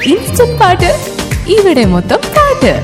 Instant പാട്ട് ഇവിടെ മൊത്തം പാട്ട്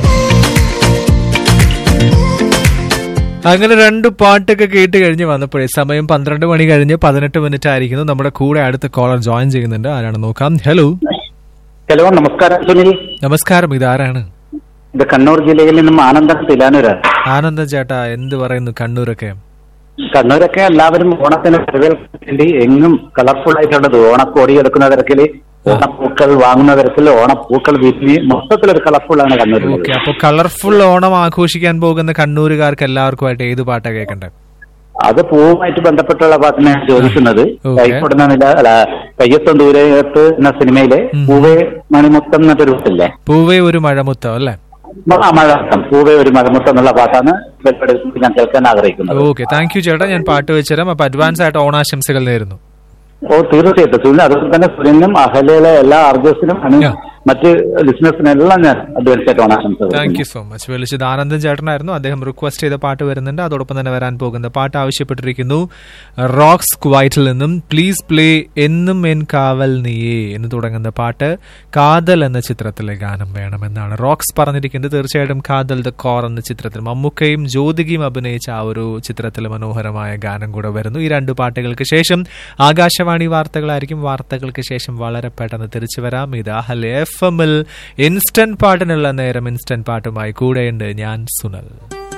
അങ്ങനെ രണ്ട് പാട്ടൊക്കെ കേട്ട് കഴിഞ്ഞ് വന്നപ്പോഴേ സമയം പന്ത്രണ്ട് മണി കഴിഞ്ഞ് പതിനെട്ട് മിനിറ്റ് ആയിരിക്കുന്നു നമ്മുടെ കൂടെ അടുത്ത കോളർ ജോയിൻ ചെയ്യുന്നുണ്ട് ആരാണ് നോക്കാം ഹലോ ഹലോ നമസ്കാരം സുനിൽ നമസ്കാരം ഇതാരാണ് ഇത് കണ്ണൂർ ജില്ലയിൽ നിന്നും ആനന്ദൻ തിലാനൂരാണ് ആനന്ദൻ ചേട്ടാ എന്ത് പറയുന്നു കണ്ണൂരൊക്കെ കണ്ണൂരൊക്കെ എല്ലാവരും ഓണത്തിന് വരവേൽക്കാൻ വേണ്ടി എങ്ങും കളർഫുൾ ആയിട്ടുള്ളത് ഓണക്കോടി എടുക്കുന്ന തരത്തില് ഓണപ്പൂക്കൾ വാങ്ങുന്ന തരത്തിൽ ഓണപ്പൂക്കൾ വിരിഞ്ഞ് മൊത്തത്തിലൊരു കളർഫുൾ ആണ് കണ്ണൂർ ഓക്കെ അപ്പൊ കളർഫുൾ ഓണം ആഘോഷിക്കാൻ പോകുന്ന കണ്ണൂരുകാർക്ക് എല്ലാവർക്കുമായിട്ട് ഏത് പാട്ടാ കേൾക്കണ്ടേ അത് പൂവുമായിട്ട് ബന്ധപ്പെട്ടുള്ള പാട്ടിനെ ചോദിക്കുന്നത് ഓക്കേ. കൈപ്പെടുന്ന നില അല്ല കയ്യത്തും ദൂരത്ത് എന്ന സിനിമയിലെ പൂവേ മണിമുത്തം എന്നൊരു പാട്ടില്ലേ പൂവേ ഒരു മഴമുത്തം അല്ലേ ആ മഴമുത്തം പൂവേ ഒരു മഴമുത്തം എന്നുള്ള പാട്ടാണ് വെളിപ്പെടുത്തി ഞാൻ കേൾക്കാൻ ആഗ്രഹിക്കുന്നത് ഓക്കെ താങ്ക് യു ചേട്ടാ ഞാൻ പാട്ട് വെച്ചുതരാം അപ്പൊ അഡ്വാൻസ് ആയിട്ട് ഓണാശംസകൾ നേരുന്നു ഓ തീർച്ചയായിട്ടും സുനിൽ അതുപോലെ തന്നെ സുനിലിനും അഹലയിലെ എല്ലാ ആർജസിനും Yeah. മറ്റ് ലിസണേഴ്സിനും എല്ലാം ഞാൻ അഡ്വാൻസ് ആയിട്ട് ഓണാശംസകൾ താങ്ക് യു സോ മച്ച് വിളിച്ചത് ആനന്ദൻ ചേട്ടനായിരുന്നു അദ്ദേഹം റിക്വസ്റ്റ് ചെയ്ത പാട്ട് വരുന്നുണ്ട് അതോടൊപ്പം തന്നെ വരാൻ പോകുന്ന പാട്ട് ആവശ്യപ്പെട്ടിരിക്കുന്നു റോക്സ് ക്വൈറ്റിൽ നിന്നും പ്ലീസ് പ്ലേ എന്നും എൻ കാവൽ നീയേ എന്ന് തുടങ്ങുന്ന പാട്ട് കാതൽ എന്ന ചിത്രത്തിലെ ഗാനം വേണമെന്നാണ് റോക്സ് പറഞ്ഞിരിക്കുന്നത് തീർച്ചയായിട്ടും കാതൽ ദ കോർ എന്ന ചിത്രത്തിൽ മമ്മൂക്കയും ജ്യോതികയും അഭിനയിച്ച ആ ഒരു ചിത്രത്തിൽ മനോഹരമായ ഗാനം കൂടെ വരുന്നു ഈ രണ്ട് പാട്ടുകൾക്ക് ശേഷം ആകാശവാണി വാർത്തകളായിരിക്കും വാർത്തകൾക്ക് ശേഷം വളരെ പെട്ടെന്ന് തിരിച്ചു വരാം ഇത് അഹലെ എഫ് എമ്മിൽ ഇൻസ്റ്റന്റ് പാട്ടിനുള്ള നേരം ഇൻസ്റ്റന്റ് പാട്ടുമായി കൂടെയുണ്ട് ഞാൻ സുനൽ